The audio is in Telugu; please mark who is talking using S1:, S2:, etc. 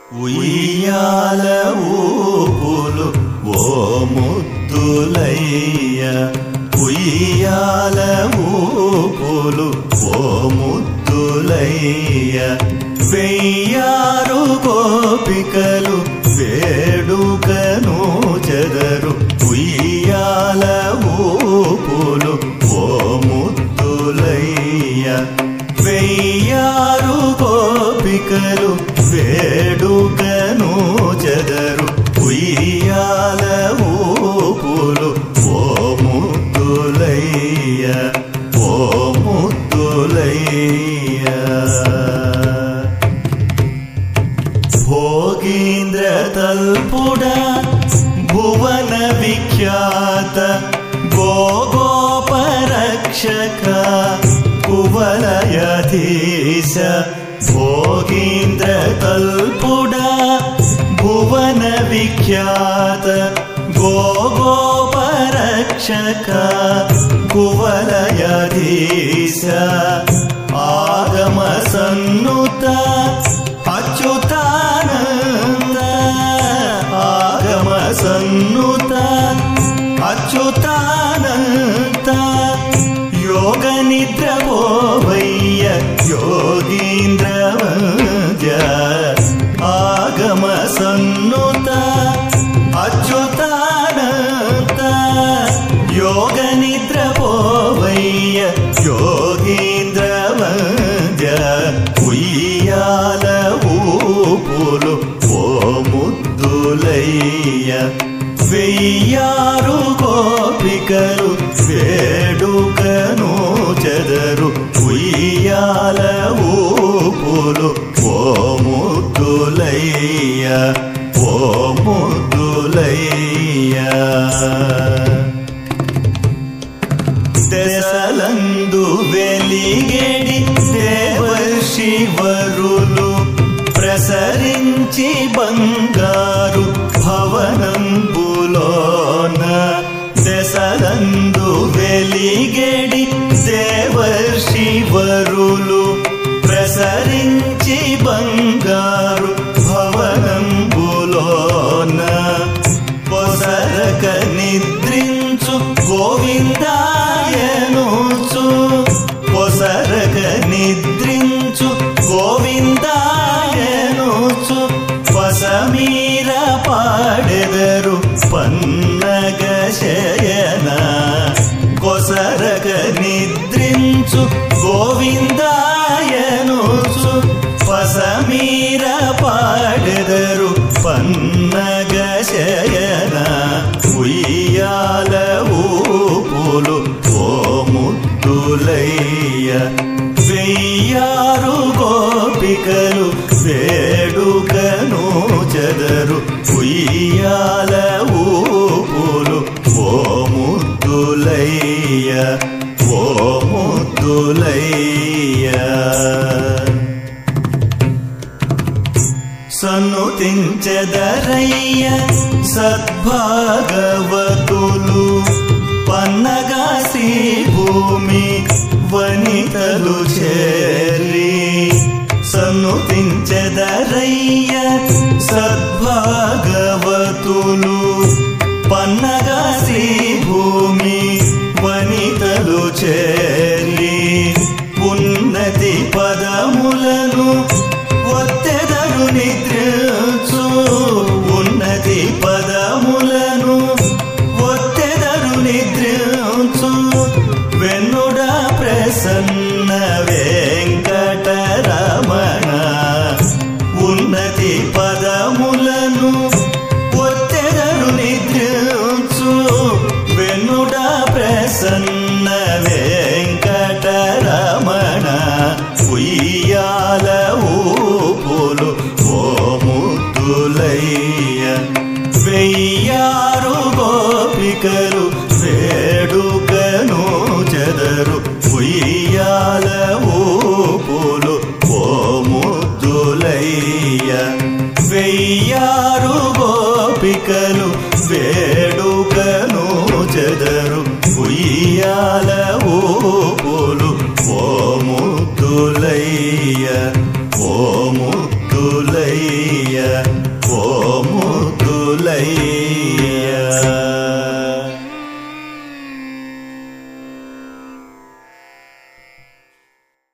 S1: ఉయ్యాల ఊపులు ఓ ముద్దులయ్య ఉయ్యాల ఊపులు ఓ ముద్దులయ్య వెయ్యారు గోపికలు వేడుకను చెదరు ఉయ్యాల ఊపులు ఓ ముద్దులయ్య వెయ్యారు గోపికలు వేడుకను చెదరు ఉయ్యాల ఊపులు ఓ ముద్దులయ్య ఓ ముద్దులయ్య భోగీంద్ర తల్పుడ భువన విఖ్యాత గోగోపరక్షక కువలయధీశ భోగీంద్ర తల్పుడ భువన విఖ్యాత గోగోపరక్షక కువలయధీశ ఆగమ సన్నుత అచ్యుతానంద ఆగమ సన్నుత అచ్యుతానంద యోగ నిద్ర పోవయ్య యోగీంద్ర వంద్య ఆగమ సన్నుత అచ్యుతానంద యోగ నిద్ర పోవయ్య యోగీంద్ర వంద్య ఉయ్యాల ఊపులు ఓ ముద్దులయ్య వెయ్యారు గోపికలు వేడుకను చెదరు ఉయ్యాల ఊపులు ఓ ముద్దులయ్య ఓ ముద్దులయ్య దశలందు వెలిగేడి దేవర్షివరులు ప్రసరించి బంగారు భవనంబులోన దశలందు వెలిగేడి దేవర్షివరులు ప్రసరించి బంగారు భవనంబులోన పొసరక నిద్రించు గోవిందాయనుచు పొసరక నిద్రించు గోవిందాయనుచు పసమీర పాడెదరు పన్నగ శయన కొసరక నిద్రించు గోవిందాయనుచు పసమీర పాడెదరు పన్నగ శయన ఉయ్యాల ఊపులు ఓ ముద్దులయ్య వెయ్యారు గోపికలు వేడుకను చెదరు ఉయ్యాల ఊపులు ఓ ముద్దులయ్య ఓ ముద్దులయ్య సన్నుతించెదరయ్య సద్భాగవతులు పన్నగా శ్రీ భూమి వనితలు చేరి సన్నుతించెదరయ్య సద్భాగవతులు పన్నగా శ్రీ భూమి వనితలు చేరి ఉన్నతి పదములను ఒత్తెదరు నిద్రించు ఉన్నతి పదములను ఒత్తెదరు నిద్రించు వెన్నుడ ప్రసన్న వెంకటరమణ ఉన్నతి పదములను ఒత్తెదరు నిద్రించు వెన్నుడ ప్రసన్న వెంకటరమణ ఉయ్యాల ఊపులు ఓ ముద్దులయ్య వెయ్యారు గోపికలు వేడుకను చెదరు ఉయ్యాల ఊపులు ఓ ముద్దులయ్య వెయ్యారు గోపికలు వేడుకను చెదరు ఉయ్యాల ఊపులు ఓ ముద్దులయ్య ఓ ముద్దులయ్య ఓ ముద్దులయ్య